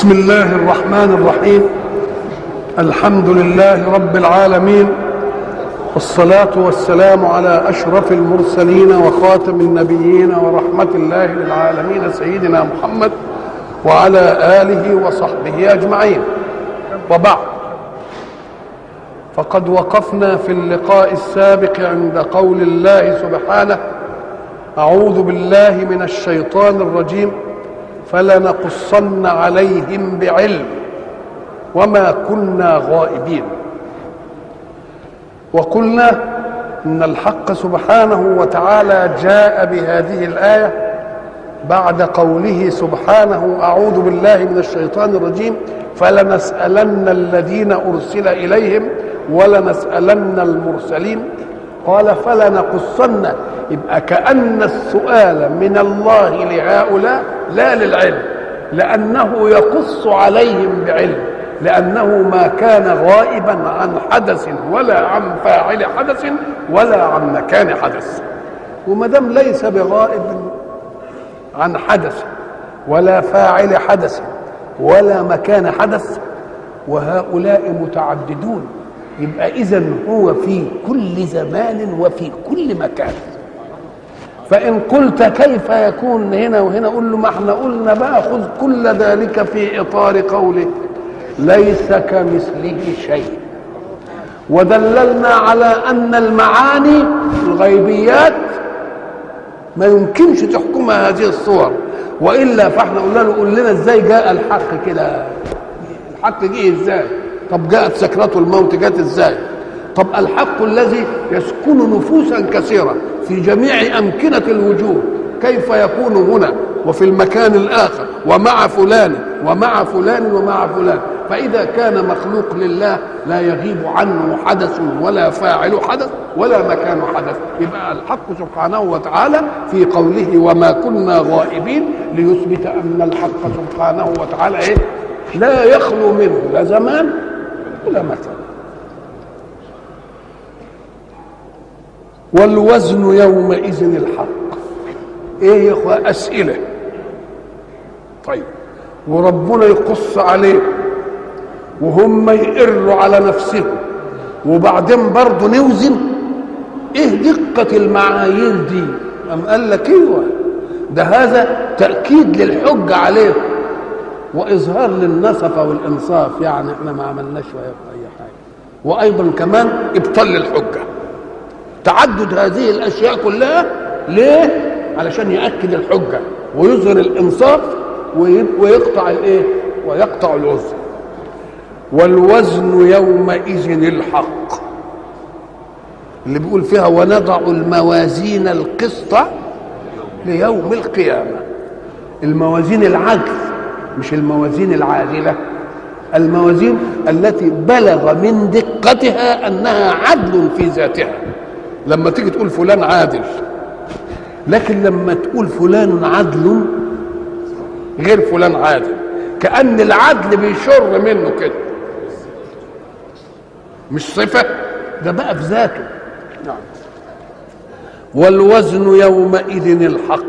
بسم الله الرحمن الرحيم الحمد لله رب العالمين والصلاة والسلام على أشرف المرسلين وخاتم النبيين ورحمة الله للعالمين سيدنا محمد وعلى آله وصحبه أجمعين وبعد فقد وقفنا في اللقاء السابق عند قول الله سبحانه أعوذ بالله من الشيطان الرجيم فلنقصن عليهم بعلم وما كنا غائبين وقلنا ان الحق سبحانه وتعالى جاء بهذه الايه بعد قوله سبحانه اعوذ بالله من الشيطان الرجيم فلنسالن الذين ارسل اليهم ولنسالن المرسلين قال فلنقصن يبقى كأن السؤال من الله لهؤلاء لا للعلم لأنه يقص عليهم بعلم لأنه ما كان غائبا عن حدث ولا عن فاعل حدث ولا عن مكان حدث وما دام ليس بغائب عن حدث ولا فاعل حدث ولا مكان حدث وهؤلاء متعددون يبقى اذا هو في كل زمان وفي كل مكان فان قلت كيف يكون هنا وهنا قل له ما احنا قلنا بقى خذ كل ذلك في اطار قوله ليس كمثله شيء ودللنا على ان المعاني الغيبيات ما يمكنش تحكمها هذه الصور والا فاحنا قلنا له قول لنا ازاي جاء الحق كده الحق جه ازاي طب جاءت سكرات الموت جاءت ازاي طب الحق الذي يسكن نفوسا كثيرة في جميع أمكنة الوجود كيف يكون هنا وفي المكان الآخر ومع فلان ومع فلان ومع فلان فإذا كان مخلوق لله لا يغيب عنه حدث ولا فاعل حدث ولا مكان حدث يبقى الحق سبحانه وتعالى في قوله وما كنا غائبين ليثبت أن الحق سبحانه وتعالى إيه لا يخلو منه لا زمان ولا مكان والوزن يومئذ الحق ايه يا اخوة اسئلة طيب وربنا يقص عليه وهم يقروا على نفسهم وبعدين برضه نوزن ايه دقة المعايير دي أم قال لك ايوه ده هذا تأكيد للحجة عليهم واظهار للنصفة والانصاف يعني احنا ما عملناش اي حاجة وايضا كمان ابطال للحجه تعدد هذه الاشياء كلها ليه علشان ياكد الحجه ويظهر الانصاف ويقطع الايه ويقطع الوزن والوزن يومئذ الحق اللي بيقول فيها ونضع الموازين القسط ليوم القيامه الموازين العدل مش الموازين العادله الموازين التي بلغ من دقتها انها عدل في ذاتها لما تيجي تقول فلان عادل لكن لما تقول فلان عدل غير فلان عادل كأن العدل بيشر منه كده مش صفة ده بقى في ذاته نعم والوزن يومئذ الحق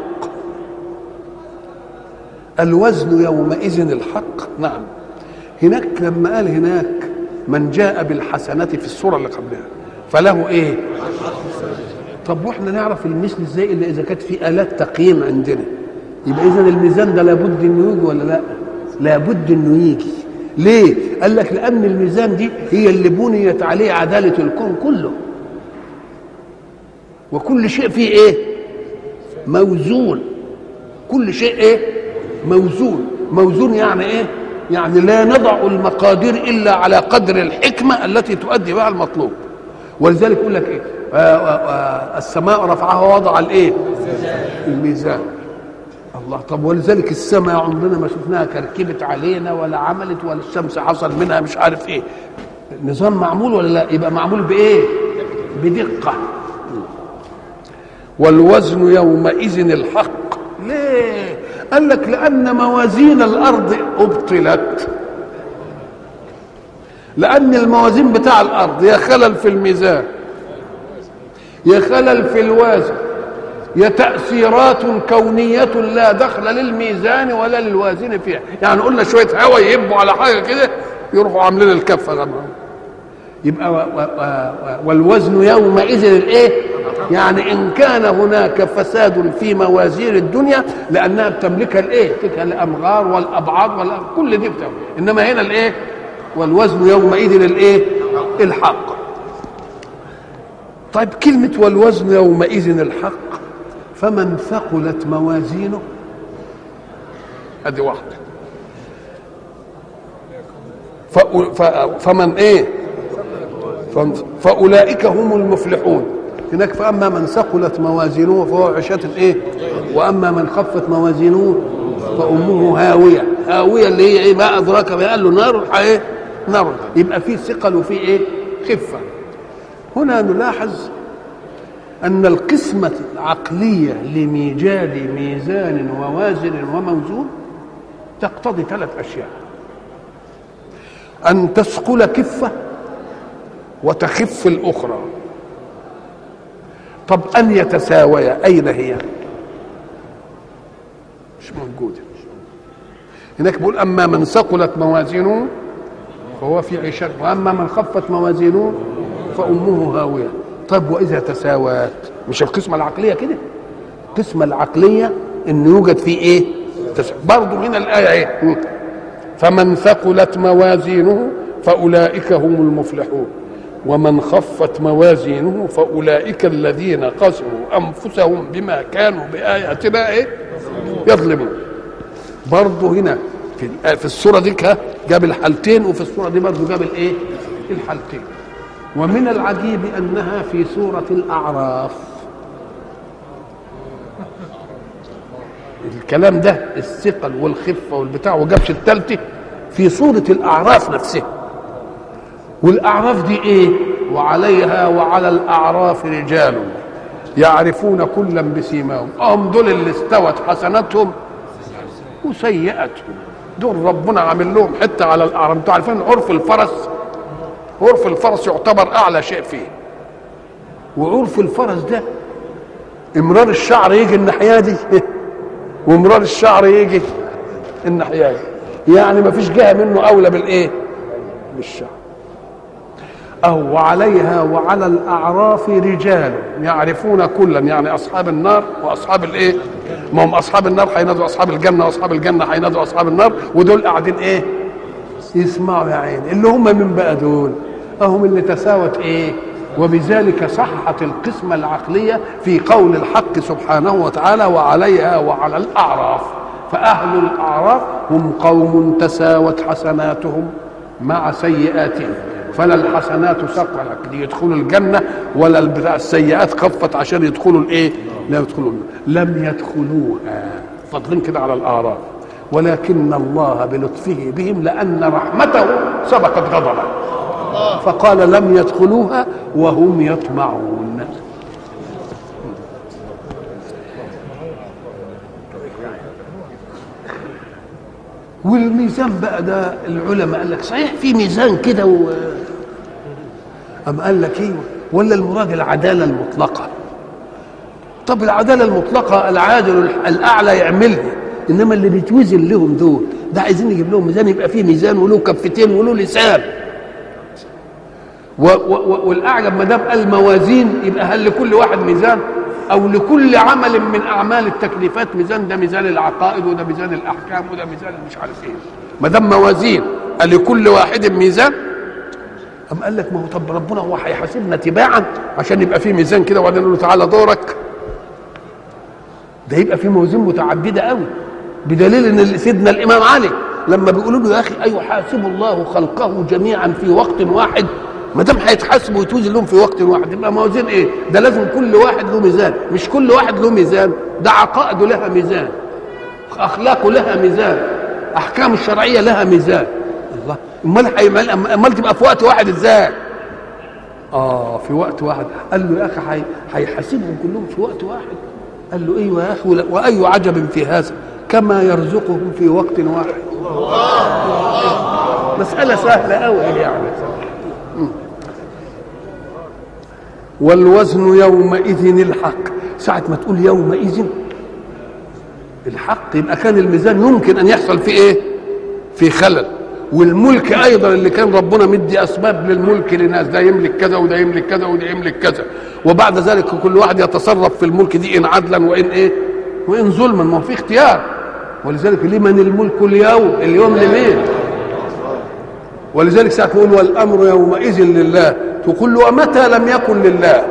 الوزن يومئذ الحق نعم هناك لما قال هناك من جاء بالحسنة في السورة اللي قبلها فله ايه طب واحنا نعرف المثل ازاي الا اذا كانت في الات تقييم عندنا يبقى اذا الميزان ده لابد انه يجي ولا لا لابد انه يجي ليه قال لك لان الميزان دي هي اللي بنيت عليه عداله الكون كله وكل شيء فيه ايه موزون كل شيء ايه موزون موزون يعني ايه يعني لا نضع المقادير الا على قدر الحكمه التي تؤدي بها المطلوب ولذلك يقول لك ايه آآ آآ السماء رفعها ووضع الايه الميزان الله طب ولذلك السماء عمرنا ما شفناها كركبت علينا ولا عملت ولا الشمس حصل منها مش عارف ايه نظام معمول ولا لا يبقى معمول بايه بدقه والوزن يومئذ الحق ليه قال لك لان موازين الارض ابطلت لان الموازين بتاع الارض يا خلل في الميزان يا خلل في الوازن يا تأثيرات كونية لا دخل للميزان ولا للوازن فيها يعني قلنا شوية هوا يهبوا على حاجة كده يروحوا عاملين الكفة غمرة يبقى و و و والوزن يومئذ الايه يعني ان كان هناك فساد في موازين الدنيا لانها بتملكها الايه تلك الامغار والابعاد وال... كل دي بتملك انما هنا الايه والوزن يومئذ الايه الحق طيب كلمة والوزن يومئذ الحق فمن ثقلت موازينه ادي واحدة فمن ايه فاولئك هم المفلحون هناك فاما من ثقلت موازينه فهو عشاة ايه واما من خفت موازينه فامه هاويه هاويه اللي هي ايه ما ادراك ما قال له نار ايه نار يبقى في ثقل وفي ايه خفه هنا نلاحظ ان القسمه العقليه لميجاد ميزان ووازن وموزون تقتضي ثلاث اشياء ان تثقل كفه وتخف الاخرى طب ان يتساويا اين هي مش موجوده هناك بيقول اما من ثقلت موازينه فهو في عيشة واما من خفت موازينه فامه هاويه طب واذا تساوت مش القسمه العقليه كده القسمه العقليه ان يوجد في ايه برضه هنا الايه ايه فمن ثقلت موازينه فاولئك هم المفلحون ومن خفت موازينه فاولئك الذين خسروا انفسهم بما كانوا باياتنا ايه يظلمون برضه هنا في في الصوره دي جاب الحالتين وفي الصوره دي برضه جاب الايه الحالتين ومن العجيب انها في سوره الاعراف الكلام ده الثقل والخفه والبتاع وجابش التالتة في سوره الاعراف نفسها والاعراف دي ايه وعليها وعلى الاعراف رجال يعرفون كلا بسيماهم هم دول اللي استوت حسناتهم وسيئتهم دول ربنا عامل لهم حته على الاعراف انتوا عارفين عرف الفرس عرف الفرس يعتبر اعلى شيء فيه وعرف الفرس ده امرار الشعر يجي الناحيه دي وامرار الشعر يجي الناحيه دي يعني ما فيش جهه منه اولى بالايه بالشعر أو وعليها وعلى الأعراف رجال يعرفون كلا يعني أصحاب النار وأصحاب الإيه؟ ما هم أصحاب النار هينادوا أصحاب الجنة وأصحاب الجنة هينادوا أصحاب النار ودول قاعدين إيه؟ يسمعوا يا عيني اللي هم من بقى دول؟ أهم اللي تساوت إيه؟ وبذلك صحت القسمة العقلية في قول الحق سبحانه وتعالى وعليها وعلى الأعراف فأهل الأعراف هم قوم تساوت حسناتهم مع سيئاتهم فلا الحسنات ثقلت ليدخلوا الجنه ولا السيئات خفت عشان يدخلوا الايه؟ لا يدخلوا لم يدخلوها فاضلين كده على الاعراف ولكن الله بلطفه بهم لان رحمته سبقت غضبه فقال لم يدخلوها وهم يطمعون والميزان بقى ده العلماء قال لك صحيح في ميزان كده و... أم قال لك ايوه ولا المراد العدالة المطلقة طب العدالة المطلقة العادل الأعلى يعملها إنما اللي بيتوزن لهم دول ده عايزين نجيب لهم ميزان يبقى فيه ميزان وله كفتين وله لسان و و والأعجب ما دام قال موازين يبقى هل لكل واحد ميزان أو لكل عمل من أعمال التكليفات ميزان ده ميزان العقائد وده ميزان الأحكام وده ميزان مش عارف إيه ما دام موازين قال لكل واحد ميزان أم قال لك ما هو طب ربنا هو هيحاسبنا تباعا عشان يبقى في ميزان كده وبعدين نقول له تعالى دورك ده يبقى في موازين متعدده قوي بدليل ان سيدنا الامام علي لما بيقولوا له يا اخي ايحاسب الله خلقه جميعا في وقت واحد ما دام هيتحاسبوا ويتوزن لهم في وقت واحد يبقى موازين ايه؟ ده لازم كل واحد له ميزان مش كل واحد له ميزان ده عقائده لها ميزان اخلاقه لها ميزان احكام الشرعيه لها ميزان الله امال هيعمل امال تبقى في وقت واحد ازاي؟ اه في وقت واحد قال له يا اخي هيحاسبهم كلهم في وقت واحد قال له ايوه يا اخي واي عجب في هذا كما يرزقهم في وقت واحد مسألة سهلة أوي يعني والوزن يومئذ الحق ساعة ما تقول يومئذ الحق يبقى كان الميزان يمكن أن يحصل فيه إيه في خلل والملك ايضا اللي كان ربنا مدي اسباب للملك لناس ده يملك كذا وده يملك كذا وده يملك كذا وبعد ذلك كل واحد يتصرف في الملك دي ان عدلا وان ايه وان ظلما ما هو في اختيار ولذلك لمن الملك اليوم اليوم لمين ولذلك ساعة نقول والامر يومئذ لله تقول له ومتى لم يكن لله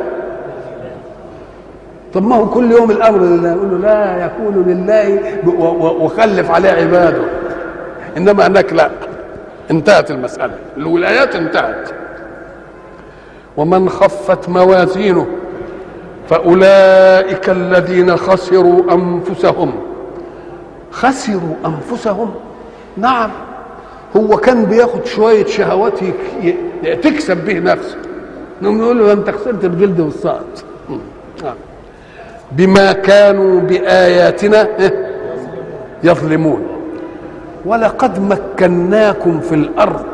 طب ما هو كل يوم الامر لله يقول له لا يكون لله وخلف عليه عباده انما هناك لا انتهت المساله الولايات انتهت ومن خفت موازينه فاولئك الذين خسروا انفسهم خسروا انفسهم نعم هو كان بياخد شويه شهوات تكسب به نفسه نقوم نقول له انت خسرت الجلد والسقط نعم بما كانوا باياتنا يظلمون ولقد مكناكم في الارض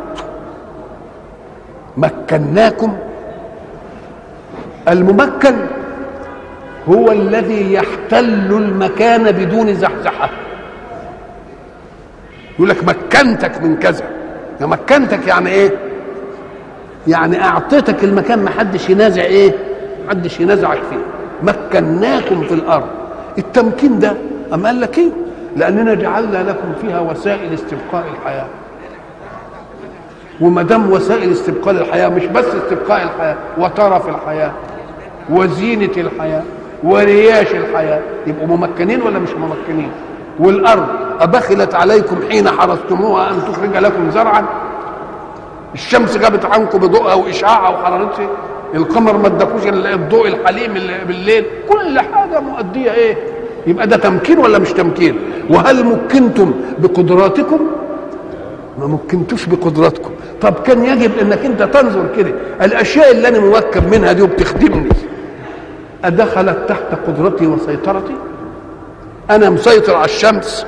مكناكم الممكن هو الذي يحتل المكان بدون زحزحه يقول لك مكنتك من كذا يا مكنتك يعني ايه يعني اعطيتك المكان ما حدش ينازع ايه ما حدش ينازعك فيه مكناكم في الارض التمكين ده اما قال لك ايه لاننا جعلنا لكم فيها وسائل استبقاء الحياه وما دام وسائل استبقاء الحياه مش بس استبقاء الحياه وترف الحياه وزينه الحياه ورياش الحياه يبقوا ممكنين ولا مش ممكنين والارض ابخلت عليكم حين حرستموها ان تخرج لكم زرعا الشمس غابت عنكم بضوءها واشعاعها وحرارتها القمر ما ادكوش الضوء الحليم اللي بالليل كل حاجه مؤديه ايه يبقى ده تمكين ولا مش تمكين وهل مكنتم بقدراتكم ما مكنتوش بقدراتكم طب كان يجب انك انت تنظر كده الاشياء اللي انا موكب منها دي وبتخدمني ادخلت تحت قدرتي وسيطرتي انا مسيطر على الشمس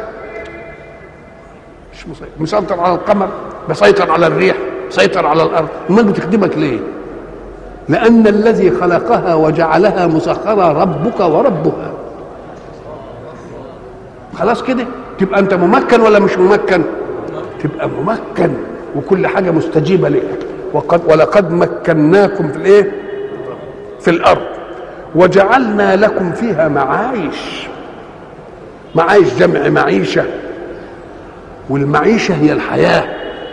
مش مسيطر مسيطر على القمر بسيطر على الريح مسيطر على الارض امال بتخدمك ليه لان الذي خلقها وجعلها مسخره ربك وربها خلاص كده تبقى انت ممكن ولا مش ممكن تبقى ممكن وكل حاجه مستجيبه لك وقد ولقد مكناكم في الايه في الارض وجعلنا لكم فيها معايش معايش جمع معيشه والمعيشه هي الحياه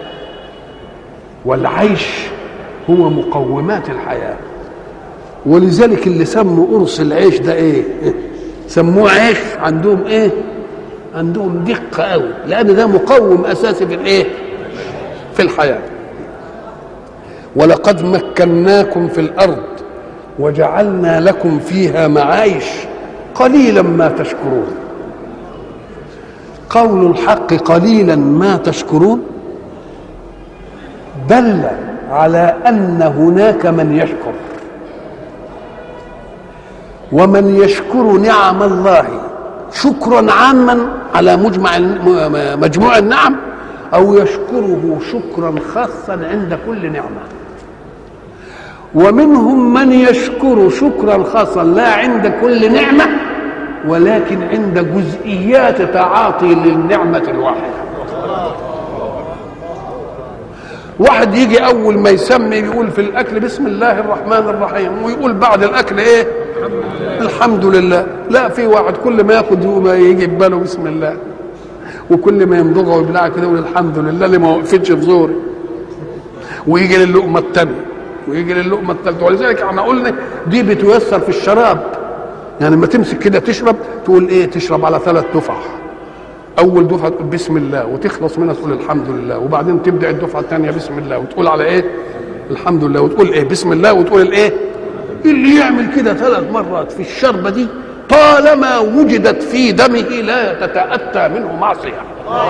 والعيش هو مقومات الحياه ولذلك اللي سموا قرص العيش ده ايه سموه عيش عندهم ايه عندهم دقة قوي لأن ده مقوم أساسي في الإيه؟ في الحياة ولقد مكناكم في الأرض وجعلنا لكم فيها معايش قليلا ما تشكرون قول الحق قليلا ما تشكرون دل على أن هناك من يشكر ومن يشكر نعم الله شكرا عاما على مجمع مجموع النعم او يشكره شكرا خاصا عند كل نعمه ومنهم من يشكر شكرا خاصا لا عند كل نعمه ولكن عند جزئيات تعاطي للنعمه الواحده واحد يجي اول ما يسمي بيقول في الاكل بسم الله الرحمن الرحيم ويقول بعد الاكل ايه الحمد لله لا في واحد كل ما ياخد ما يجي في باله بسم الله وكل ما يمضغه ويبلعها كده يقول الحمد لله اللي ما وقفتش في زوري ويجي للقمه الثانيه ويجي للقمه الثالثه ولذلك احنا قلنا دي بتيسر في الشراب يعني لما تمسك كده تشرب تقول ايه تشرب على ثلاث دفع اول دفعه تقول بسم الله وتخلص منها تقول الحمد لله وبعدين تبدا الدفعه الثانيه بسم الله وتقول على ايه الحمد لله وتقول ايه بسم الله وتقول الايه اللي يعمل كده ثلاث مرات في الشربه دي طالما وجدت في دمه لا تتاتى منه معصيه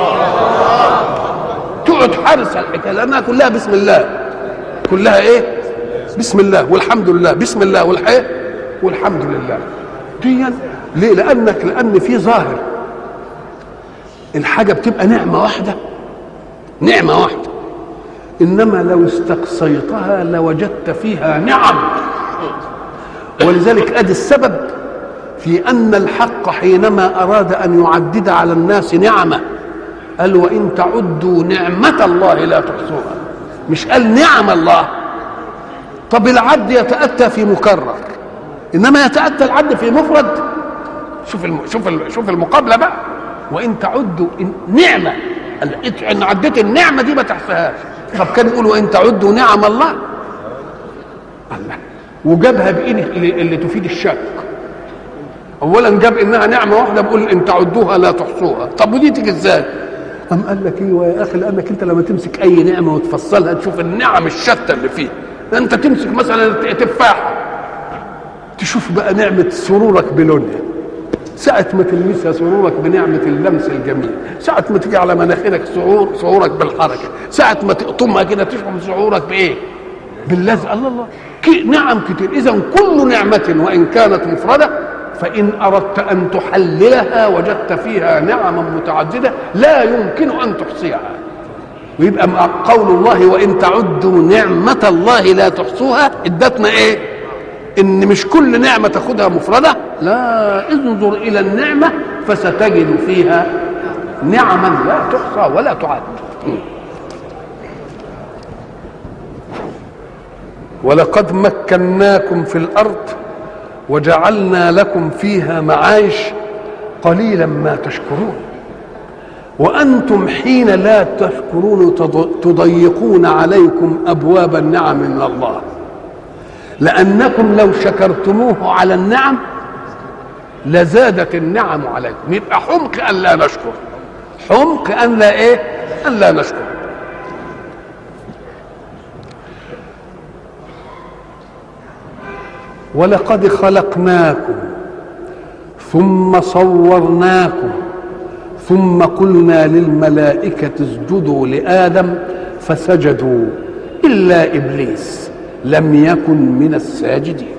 تقعد حارس الحكايه لانها كلها بسم الله كلها ايه بسم الله والحمد لله بسم الله والحياه والحمد لله دي ليه لانك لان في ظاهر الحاجه بتبقى نعمه واحده نعمه واحده انما لو استقصيتها لوجدت فيها نعم ولذلك ادي السبب في ان الحق حينما اراد ان يعدد على الناس نعمه قال وان تعدوا نعمه الله لا تحصوها مش قال نعم الله طب العد يتاتى في مكرر انما يتاتى العد في مفرد شوف الم... شوف ال... شوف المقابله بقى وان تعدوا إن... نعمه ان عديت النعمه دي ما تحصيهاش طب كان يقول وان تعدوا نعم الله الله وجابها بايه اللي, اللي تفيد الشك اولا جاب انها نعمه واحده بقول ان تعدوها لا تحصوها طب ودي تيجي ازاي قام قال لك ايوه يا اخي لانك انت لما تمسك اي نعمه وتفصلها تشوف النعم الشتى اللي فيها انت تمسك مثلا تفاحه تشوف بقى نعمه سرورك بلونها ساعة ما تلمسها سرورك بنعمة اللمس الجميل ساعة ما تيجي على مناخيرك شعور شعورك بالحركة ساعة ما تقطمها كده تشعر شعورك بإيه باللذة الله الله كي نعم كتير إذا كل نعمة وإن كانت مفردة فإن أردت أن تحللها وجدت فيها نعما متعددة لا يمكن أن تحصيها ويبقى قول الله وإن تعدوا نعمة الله لا تحصوها ادتنا إيه ان مش كل نعمه تاخدها مفرده لا انظر الى النعمه فستجد فيها نعما لا تحصى ولا تعد ولقد مكناكم في الارض وجعلنا لكم فيها معايش قليلا ما تشكرون وانتم حين لا تشكرون تضيقون عليكم ابواب النعم من الله لأنكم لو شكرتموه على النعم لزادت النعم عليكم يبقى حمق أن لا نشكر حمق أن لا إيه أن لا نشكر ولقد خلقناكم ثم صورناكم ثم قلنا للملائكة اسجدوا لآدم فسجدوا إلا إبليس لم يكن من الساجدين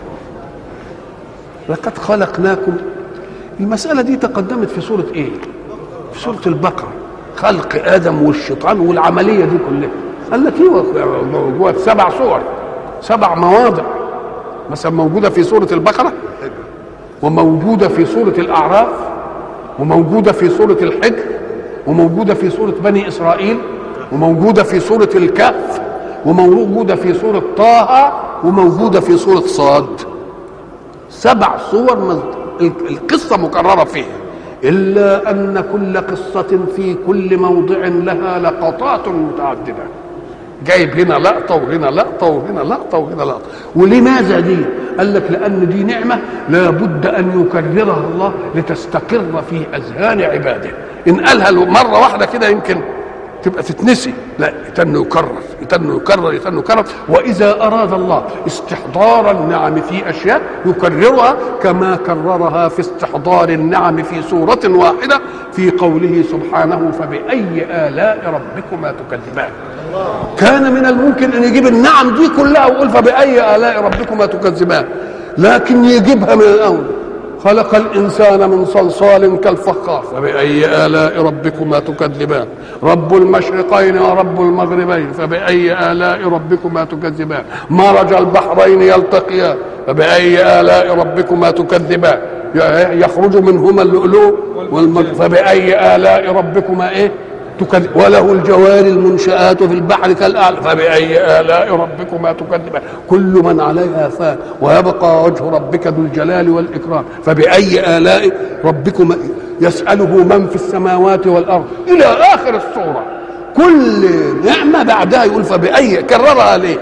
لقد خلقناكم المسألة دي تقدمت في سورة ايه في سورة البقرة خلق آدم والشيطان والعملية دي كلها قال لك ايه موجودة سبع صور سبع مواضع مثلا موجودة في سورة البقرة وموجودة في سورة الأعراف وموجودة في سورة الحجر وموجودة في سورة بني إسرائيل وموجودة في سورة الكهف وموجودة في سورة طه وموجودة في سورة صاد سبع صور القصة مكررة فيها إلا أن كل قصة في كل موضع لها لقطات متعددة جايب هنا لقطة وهنا لقطة وهنا لقطة وهنا لقطة ولماذا دي؟ قال لك لأن دي نعمة لابد أن يكررها الله لتستقر في أذهان عباده إن قالها مرة واحدة كده يمكن تبقى تتنسي لا يتن يكرر يتن يكرر يتن يكرر واذا اراد الله استحضار النعم في اشياء يكررها كما كررها في استحضار النعم في سوره واحده في قوله سبحانه فباي الاء ربكما تكذبان كان من الممكن ان يجيب النعم دي كلها ويقول فباي الاء ربكما تكذبان لكن يجيبها من الاول خلق الإنسان من صلصال كالفخار فبأي آلاء ربكما تكذبان رب المشرقين ورب المغربين فبأي آلاء ربكما تكذبان مرج البحرين يلتقيان فبأي آلاء ربكما تكذبان يخرج منهما اللؤلؤ والمغرب فبأي آلاء ربكما إيه تكذب وله الجوار المنشآت في البحر كالأعلى فبأي آلاء ربكما تكذبان كل من عليها فان ويبقى وجه ربك ذو الجلال والإكرام فبأي آلاء ربكما يسأله من في السماوات والأرض إلى آخر الصورة كل نعمة بعدها يقول فبأي كررها ليه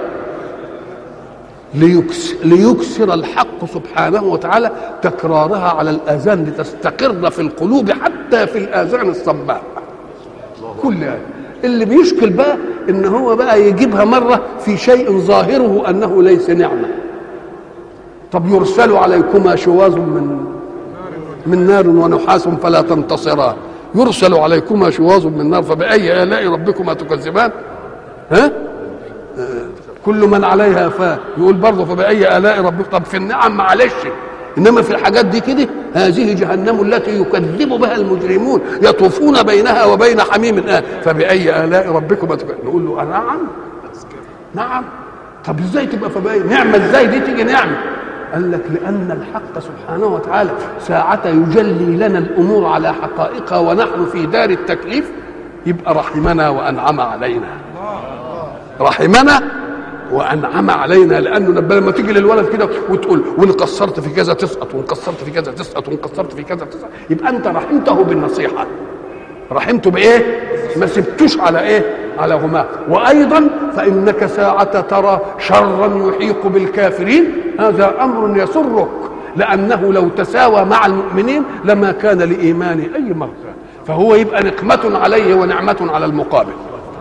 ليكسر, ليكسر الحق سبحانه وتعالى تكرارها على الآذان لتستقر في القلوب حتى في الآذان الصماء كل آية اللي بيشكل بقى ان هو بقى يجيبها مره في شيء ظاهره انه ليس نعمه طب يرسل عليكما شواظ من من نار ونحاس فلا تنتصران يرسل عليكما شواظ من نار فبأي آلاء ربكما تكذبان ها كل من عليها فان يقول برضه فبأي آلاء ربك طب في النعم معلش انما في الحاجات دي كده هذه جهنم التي يكذب بها المجرمون يطوفون بينها وبين حميم الان فباي الاء ربكما نقول له نعم نعم طب ازاي تبقى فباي نعمه ازاي دي تيجي نعمه قال لك لأن الحق سبحانه وتعالى ساعة يجلي لنا الأمور على حقائقها ونحن في دار التكليف يبقى رحمنا وأنعم علينا رحمنا وانعم علينا لانه لما تيجي للولد كده وتقول وان قصرت في كذا تسقط وان قصرت في كذا تسقط وان قصرت في كذا تسقط يبقى انت رحمته بالنصيحه رحمته بايه؟ ما سبتوش على ايه؟ على هما وايضا فانك ساعه ترى شرا يحيق بالكافرين هذا امر يسرك لانه لو تساوى مع المؤمنين لما كان لايمانه اي مغزى فهو يبقى نقمه عليه ونعمه على المقابل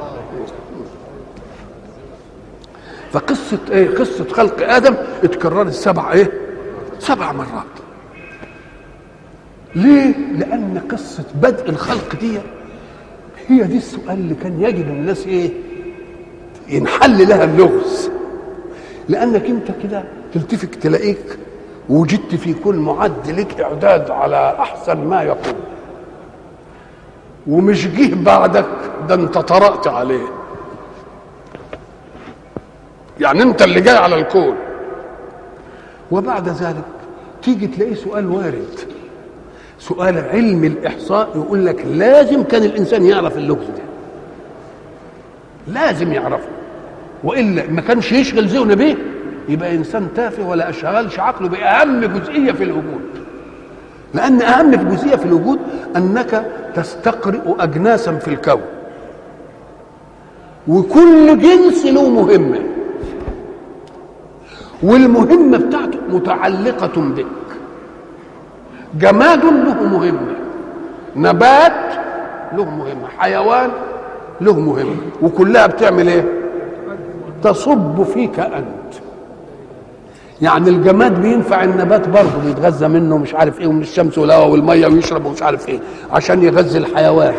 فقصة ايه قصة خلق آدم اتكررت سبع ايه سبع مرات ليه لأن قصة بدء الخلق دي هي دي السؤال اللي كان يجب الناس ايه ينحل لها اللغز لأنك انت كده تلتفت تلاقيك وجدت في كل معد لك إعداد على أحسن ما يكون ومش جه بعدك ده انت طرأت عليه يعني انت اللي جاي على الكون وبعد ذلك تيجي تلاقي سؤال وارد سؤال علم الاحصاء يقول لك لازم كان الانسان يعرف اللغز ده لازم يعرفه والا ما كانش يشغل ذهنه بيه يبقى انسان تافه ولا اشغلش عقله باهم جزئيه في الوجود لان اهم جزئيه في الوجود انك تستقرئ اجناسا في الكون وكل جنس له مهمه والمهمة بتاعته متعلقة بك جماد له مهمة نبات له مهمة حيوان له مهمة وكلها بتعمل ايه تصب فيك أنت يعني الجماد بينفع النبات برضه بيتغذى منه مش عارف ايه ومن الشمس والهواء والميه ويشرب ومش عارف ايه عشان يغذي الحيوان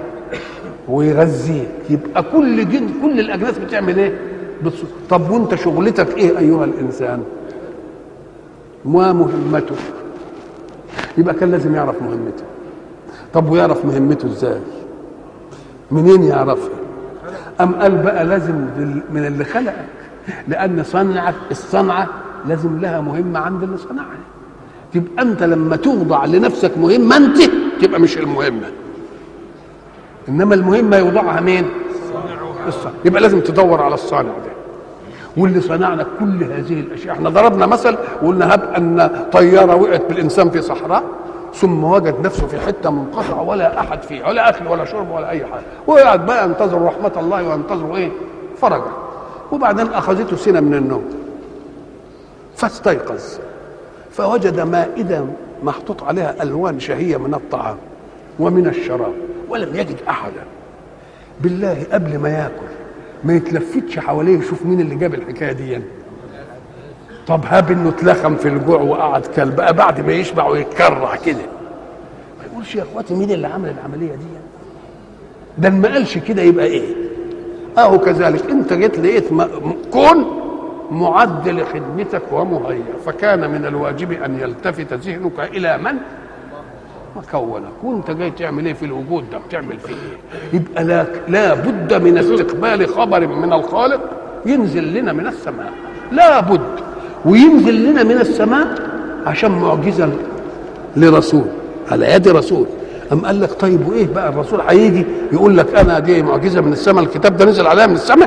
ويغذيك يبقى كل جن كل الاجناس بتعمل ايه؟ بتص... طب وانت شغلتك ايه ايها الانسان ما مهمته يبقى كان لازم يعرف مهمته طب ويعرف مهمته ازاي منين يعرفها ام قال بقى لازم من اللي خلقك لان صنعك الصنعه لازم لها مهمه عند اللي صنعها تبقى انت لما توضع لنفسك مهمه انت تبقى مش المهمه انما المهمه يوضعها مين الصانع يبقى لازم تدور على الصانع ده واللي صنع لك كل هذه الاشياء احنا ضربنا مثل وقلنا هب ان طياره وقعت بالانسان في صحراء ثم وجد نفسه في حته منقطعه ولا احد فيها ولا اكل ولا شرب ولا اي حاجه وقعد بقى ينتظر رحمه الله وينتظر ايه فرجا وبعدين اخذته سنه من النوم فاستيقظ فوجد مائده محطوط عليها الوان شهيه من الطعام ومن الشراب ولم يجد احدا بالله قبل ما ياكل ما يتلفتش حواليه يشوف مين اللي جاب الحكايه دي يعني. طب هاب انه اتلخم في الجوع وقعد كل بقى بعد ما يشبع ويتكرع كده ما يقولش يا اخواتي مين اللي عمل العمليه دي يعني. ده ما قالش كده يبقى ايه اهو كذلك انت جيت لقيت كون معد لخدمتك ومهيأ فكان من الواجب ان يلتفت ذهنك الى من مكونك وانت جاي تعمل ايه في الوجود ده بتعمل فيه ايه يبقى لا, لا بد من استقبال خبر من الخالق ينزل لنا من السماء لا بد وينزل لنا من السماء عشان معجزه لرسول على يد رسول أم قال لك طيب وإيه بقى الرسول هيجي يقول لك أنا دي معجزة من السماء الكتاب ده نزل عليها من السماء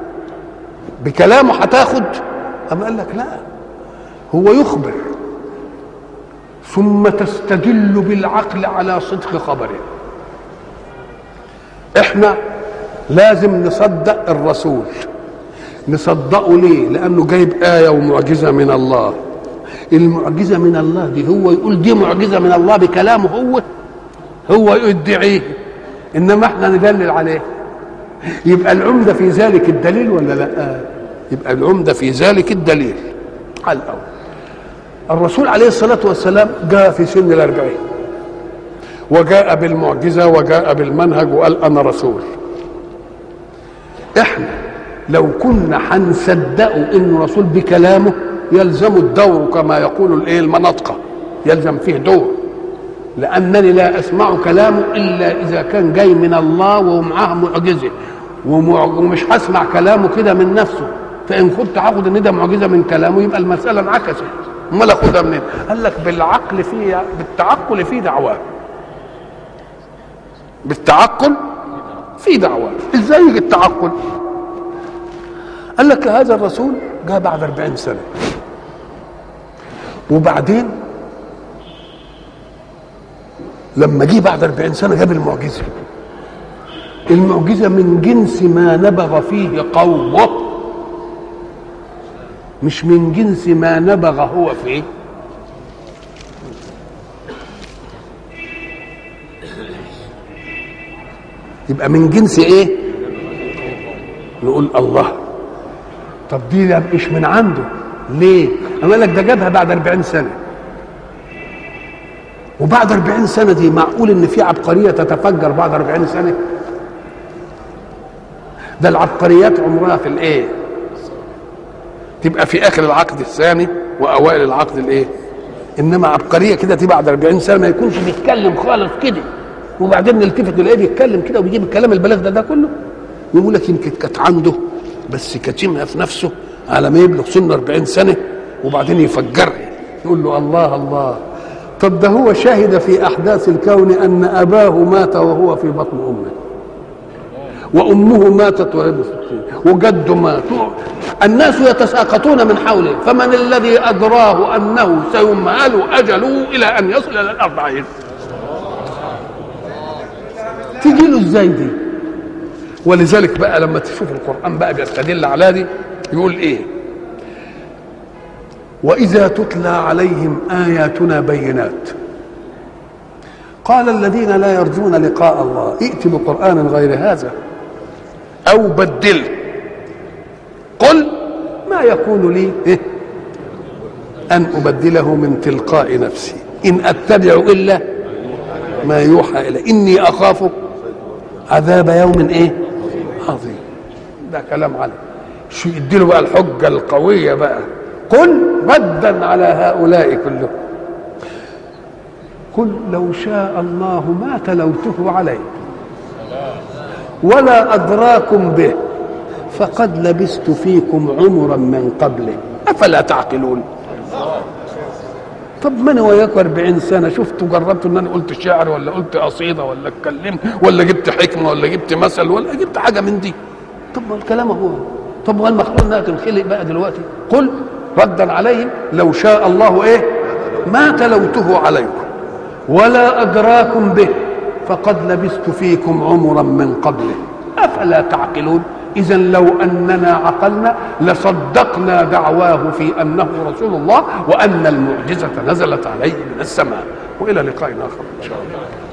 بكلامه هتاخد أم قال لك لا هو يخبر ثم تستدل بالعقل على صدق خبره احنا لازم نصدق الرسول نصدقه ليه لانه جايب ايه ومعجزه من الله المعجزه من الله دي هو يقول دي معجزه من الله بكلامه هو هو يدعيه انما احنا ندلل عليه يبقى العمده في ذلك الدليل ولا لا يبقى العمده في ذلك الدليل على الاول الرسول عليه الصلاة والسلام جاء في سن الأربعين وجاء بالمعجزة وجاء بالمنهج وقال أنا رسول إحنا لو كنا هنصدقه إنه رسول بكلامه يلزم الدور كما يقول الإيه المناطقة يلزم فيه دور لأنني لا أسمع كلامه إلا إذا كان جاي من الله ومعاه معجزة ومش هسمع كلامه كده من نفسه فإن كنت هاخد إن ده معجزة من كلامه يبقى المسألة انعكست امال اخدها منين قال لك بالعقل في بالتعقل في دعواه بالتعقل في دعواه ازاي يجي التعقل قال لك هذا الرسول جاء بعد 40 سنه وبعدين لما جه بعد 40 سنه جاب المعجزه المعجزه من جنس ما نبغ فيه قومه مش من جنس ما نبغ هو فيه يبقى من جنس ايه نقول الله طب دي مش من عنده ليه انا لك ده جابها بعد 40 سنه وبعد 40 سنه دي معقول ان في عبقريه تتفجر بعد 40 سنه ده العبقريات عمرها في الايه تبقى في اخر العقد الثاني واوائل العقد الايه انما عبقريه كده تبقى بعد 40 سنه ما يكونش بيتكلم خالص كده وبعدين نلتفت نلاقيه بيتكلم كده وبيجيب الكلام البلاغ ده ده كله يقول لك يمكن كانت عنده بس كاتمها في نفسه على ما يبلغ سن 40 سنه وبعدين يفجرها يقول له الله الله طب ده هو شهد في احداث الكون ان اباه مات وهو في بطن امه وامه ماتت وهي بستين وجده مات الناس يتساقطون من حوله فمن الذي ادراه انه سيمهل اجله الى ان يصل الى الاربعين تجي له ازاي دي ولذلك بقى لما تشوف القران بقى بيستدل على دي يقول ايه واذا تتلى عليهم اياتنا بينات قال الذين لا يرجون لقاء الله ائت بقران غير هذا او بدله قل ما يكون لي إيه؟ ان ابدله من تلقاء نفسي ان اتبع الا ما يوحى الي اني اخاف عذاب يوم ايه عظيم ده كلام عليه شو يديله بقى الحجه القويه بقى قل ردا على هؤلاء كلهم قل لو شاء الله ما تلوته عليكم ولا أدراكم به فقد لبست فيكم عمرا من قبله أفلا تعقلون طب ما انا وياك 40 سنه شفت وجربت ان انا قلت شعر ولا قلت قصيده ولا اتكلمت ولا جبت حكمه ولا جبت مثل ولا جبت حاجه من دي طب ما الكلام هو طب هو المخلوق انها تنخلق بقى دلوقتي قل ردا عليهم لو شاء الله ايه ما تلوته عليكم ولا ادراكم به فقد لبثت فيكم عمرا من قبله افلا تعقلون اذا لو اننا عقلنا لصدقنا دعواه في انه رسول الله وان المعجزه نزلت عليه من السماء والى لقاء اخر ان شاء الله